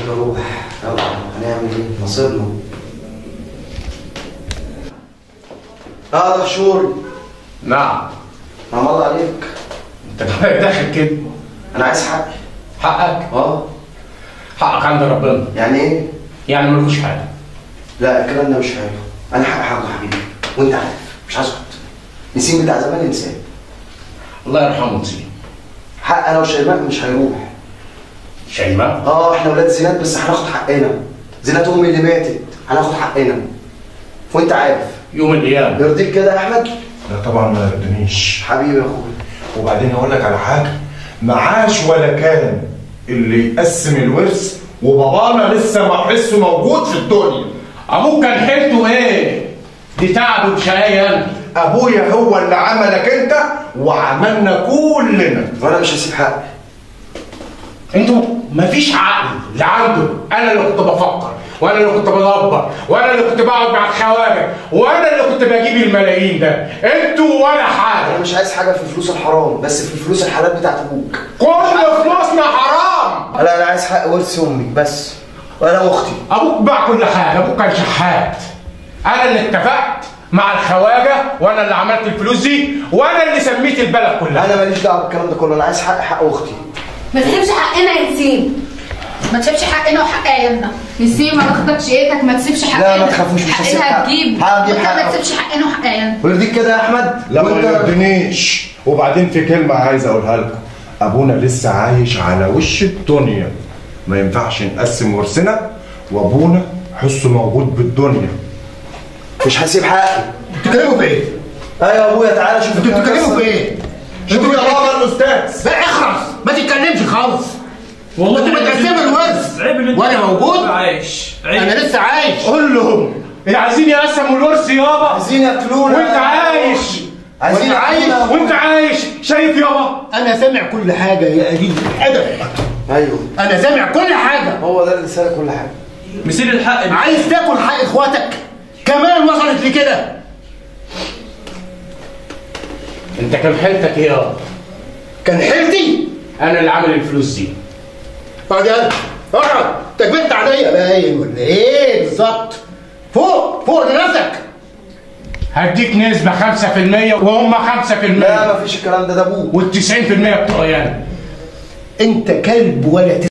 نروح يلا هنعمل ايه نصيبنا اه ده شوري نعم نعم الله عليك انت داخل كده انا عايز حقي حقك اه حقك عند ربنا يعني ايه يعني ملكوش حاجه لا الكلام ده مش حلو انا حق حقه يا حبيبي وانت عارف مش هسكت نسيم بتاع زمان انسان الله يرحمه نسيم حق انا وشيماء مش هيروح شيماء اه احنا ولاد زينات بس هناخد حقنا زينات امي اللي ماتت هناخد حقنا وانت عارف يوم القيامه يرضيك كده يا احمد لا طبعا ما يردنيش حبيبي يا اخويا وبعدين اقول لك على حاجه معاش ولا كان اللي يقسم الورث وبابانا لسه محسه موجود في الدنيا ابوك كان حيلته ايه دي تعب وشقايه انا ابويا هو اللي عملك انت وعملنا كلنا وانا مش هسيب حقي انتوا مفيش عقل اللي عنده انا اللي كنت بفكر وانا اللي كنت بدبر وانا اللي كنت بقعد مع الخواجه وانا اللي كنت بجيب الملايين ده انتوا ولا انا حاجه مش عايز حاجه في فلوس الحرام بس في فلوس الحلال بتاعت ابوك كل فلوسنا حرام لا انا عايز حق ورث امي بس وانا واختي ابوك باع كل حاجه ابوك كان شحات انا اللي اتفقت مع الخواجه وانا اللي عملت الفلوس دي وانا اللي سميت البلد كلها انا ماليش دعوه بالكلام ده كله انا عايز حق حق اختي ما تسيبش حقنا يا نسيم ما تسيبش حقنا وحق عيالنا نسيم ما تاخدكش ايدك ما تسيبش حقنا لا، ما تخافوش، مش هسيب حقنا حق. هتجيب هجيب وانت حق ما تسيبش حقنا وحق عيالنا ويرضيك كده يا احمد لا ما وانت- يردنيش وبعدين في كلمه عايز اقولها لكم ابونا لسه عايش على وش الدنيا ما ينفعش نقسم ورثنا وابونا حسه موجود بالدنيا مش هسيب حقي بتتكلموا في ايه؟ ايوه يا ابويا تعالى شوف انتوا بتتكلموا في ايه؟ شوفوا يا بابا الاستاذ لا اخرس ما تتكلمش خالص والله انتوا بتقسموا الورث عيب اللي انت وانا موجود عايش عيب انا لسه عايش قول لهم اللي عايزين يقسموا الورث يابا عايزين ياكلونا وانت عايش عايزين وانت عايش؟ ياكلونا. وانت عايش شايف يابا انا سامع كل حاجه يا قليل الادب ايوه انا سامع كل حاجه هو ده اللي سارق كل حاجه مسير الحق عايز تاكل حق اخواتك كمان وصلت لكده انت كان حيلتك ايه يابا كان حيلتي انا اللي عامل الفلوس دي اقعد يلا اقعد انت كبرت عليا باين ولا ايه بالظبط فوق فوق لنفسك هديك نسبة 5% وهم 5% لا مفيش الكلام ده ده ابوك وال 90% بتوعي انا انت كلب ولا